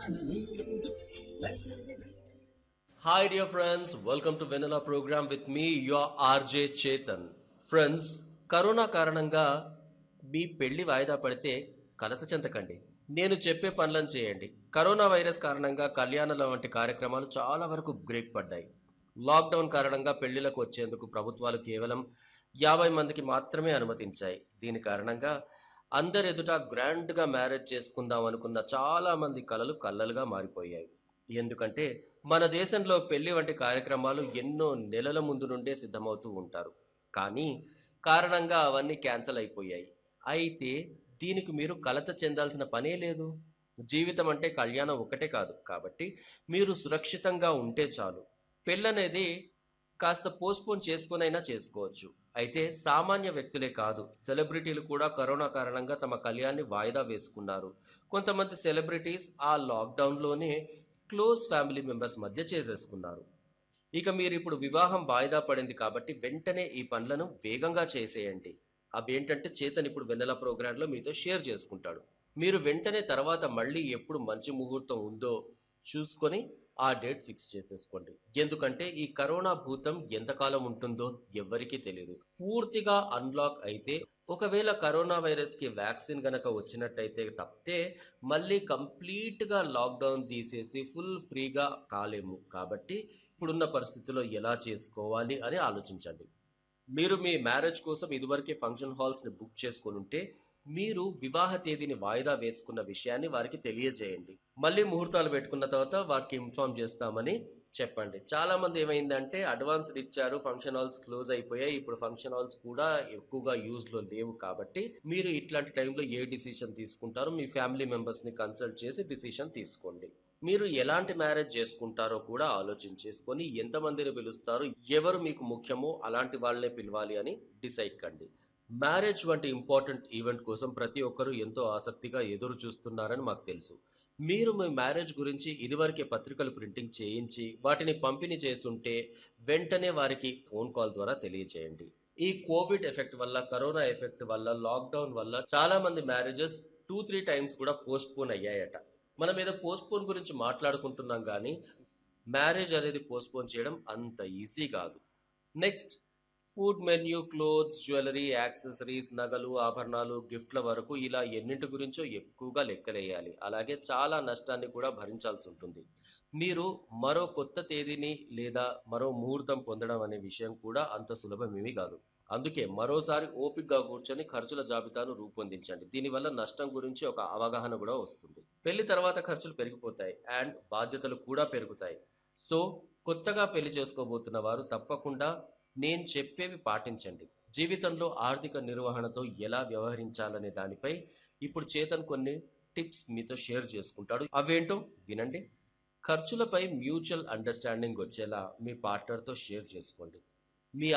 Hi, dear friends. Welcome to Vanilla program with me, your RJ Chetan. Friends corona కారణంగా మీ పెళ్లి వాయిదా పడితే కలత చెందకండి నేను చెప్పే పనులను చేయండి కరోనా వైరస్ కారణంగా కళ్యాణాల వంటి కార్యక్రమాలు చాలా వరకు బ్రేక్ పడ్డాయి లాక్డౌన్ కారణంగా పెళ్లిలకు వచ్చేందుకు ప్రభుత్వాలు కేవలం యాభై మందికి మాత్రమే అనుమతించాయి దీని కారణంగా అందరి ఎదుట గ్రాండ్గా మ్యారేజ్ చేసుకుందాం అనుకున్న చాలా మంది కలలు కల్లలుగా మారిపోయాయి ఎందుకంటే మన దేశంలో పెళ్లి వంటి కార్యక్రమాలు ఎన్నో నెలల ముందు నుండే సిద్ధమవుతూ ఉంటారు కానీ కారణంగా అవన్నీ క్యాన్సిల్ అయిపోయాయి అయితే దీనికి మీరు కలత చెందాల్సిన పనే లేదు జీవితం అంటే కళ్యాణం ఒకటే కాదు కాబట్టి మీరు సురక్షితంగా ఉంటే చాలు పెళ్ళనేది కాస్త పోస్ట్పోన్ చేసుకునైనా చేసుకోవచ్చు అయితే సామాన్య వ్యక్తులే కాదు సెలబ్రిటీలు కూడా కరోనా కారణంగా తమ కళ్యాణాన్ని వాయిదా వేసుకున్నారు కొంతమంది సెలబ్రిటీస్ ఆ లాక్డౌన్లోనే క్లోజ్ ఫ్యామిలీ మెంబర్స్ మధ్య చేసేసుకున్నారు ఇక మీరు ఇప్పుడు వివాహం వాయిదా పడింది కాబట్టి వెంటనే ఈ పనులను వేగంగా చేసేయండి అవేంటంటే చేతన్ ఇప్పుడు వెన్నెల ప్రోగ్రాంలో మీతో షేర్ చేసుకుంటాడు మీరు వెంటనే తర్వాత మళ్ళీ ఎప్పుడు మంచి ముహూర్తం ఉందో చూసుకొని ఆ డేట్ ఫిక్స్ చేసేసుకోండి ఎందుకంటే ఈ కరోనా భూతం ఎంతకాలం ఉంటుందో ఎవ్వరికీ తెలియదు పూర్తిగా అన్లాక్ అయితే ఒకవేళ కరోనా వైరస్ కి వ్యాక్సిన్ గనక వచ్చినట్టయితే తప్పితే మళ్ళీ కంప్లీట్ గా లాక్డౌన్ తీసేసి ఫుల్ ఫ్రీగా కాలేము కాబట్టి ఇప్పుడున్న పరిస్థితుల్లో ఎలా చేసుకోవాలి అని ఆలోచించండి మీరు మీ మ్యారేజ్ కోసం ఇదివరకే ఫంక్షన్ హాల్స్ ని బుక్ చేసుకొని ఉంటే మీరు వివాహ తేదీని వాయిదా వేసుకున్న విషయాన్ని వారికి తెలియజేయండి మళ్ళీ ముహూర్తాలు పెట్టుకున్న తర్వాత వారికి ఇన్ఫార్మ్ చేస్తామని చెప్పండి చాలా మంది ఏమైందంటే అడ్వాన్స్ ఇచ్చారు ఫంక్షన్ హాల్స్ క్లోజ్ అయిపోయాయి ఇప్పుడు ఫంక్షన్ హాల్స్ కూడా ఎక్కువగా యూజ్ లో లేవు కాబట్టి మీరు ఇట్లాంటి టైంలో ఏ డిసిషన్ తీసుకుంటారో మీ ఫ్యామిలీ మెంబర్స్ ని కన్సల్ట్ చేసి డిసిషన్ తీసుకోండి మీరు ఎలాంటి మ్యారేజ్ చేసుకుంటారో కూడా ఆలోచించేసుకొని ఎంతమందిని పిలుస్తారు ఎవరు మీకు ముఖ్యమో అలాంటి వాళ్ళనే పిలవాలి అని డిసైడ్ కండి మ్యారేజ్ వంటి ఇంపార్టెంట్ ఈవెంట్ కోసం ప్రతి ఒక్కరూ ఎంతో ఆసక్తిగా ఎదురు చూస్తున్నారని మాకు తెలుసు మీరు మీ మ్యారేజ్ గురించి ఇదివరకే పత్రికలు ప్రింటింగ్ చేయించి వాటిని పంపిణీ చేస్తుంటే వెంటనే వారికి ఫోన్ కాల్ ద్వారా తెలియజేయండి ఈ కోవిడ్ ఎఫెక్ట్ వల్ల కరోనా ఎఫెక్ట్ వల్ల లాక్డౌన్ వల్ల చాలా మంది మ్యారేజెస్ టూ త్రీ టైమ్స్ కూడా పోస్ట్ పోన్ అయ్యాయట మనం ఏదో పోస్ట్ పోన్ గురించి మాట్లాడుకుంటున్నాం కానీ మ్యారేజ్ అనేది పోస్ట్ పోన్ చేయడం అంత ఈజీ కాదు next food menu clothes jewellery accessories నగలు ఆభరణాలు గిఫ్ట్ల వరకు ఇలా ఎన్నింటి గురించో ఎక్కువగా లెక్కలేయాలి అలాగే చాలా నష్టాన్ని కూడా భరించాల్సి ఉంటుంది మీరు మరో కొత్త తేదీని లేదా మరో ముహూర్తం పొందడం అనే విషయం కూడా అంత సులభమేమీ కాదు అందుకే మరోసారి ఓపికగా కూర్చొని ఖర్చుల జాబితాను రూపొందించండి దీనివల్ల నష్టం గురించి ఒక అవగాహన కూడా వస్తుంది పెళ్లి తర్వాత ఖర్చులు పెరిగిపోతాయి అండ్ బాధ్యతలు కూడా పెరుగుతాయి సో కొత్తగా పెళ్లి చేసుకోబోతున్న వారు తప్పకుండా నేను చెప్పేవి పాటించండి జీవితంలో ఆర్థిక నిర్వహణతో ఎలా వ్యవహరించాలనే దానిపై ఇప్పుడు చేతన్ కొన్ని టిప్స్ మీతో షేర్ చేసుకుంటాడు అవేంటో వినండి ఖర్చులపై మ్యూచువల్ అండర్స్టాండింగ్ వచ్చేలా మీ పార్ట్నర్తో షేర్ చేసుకోండి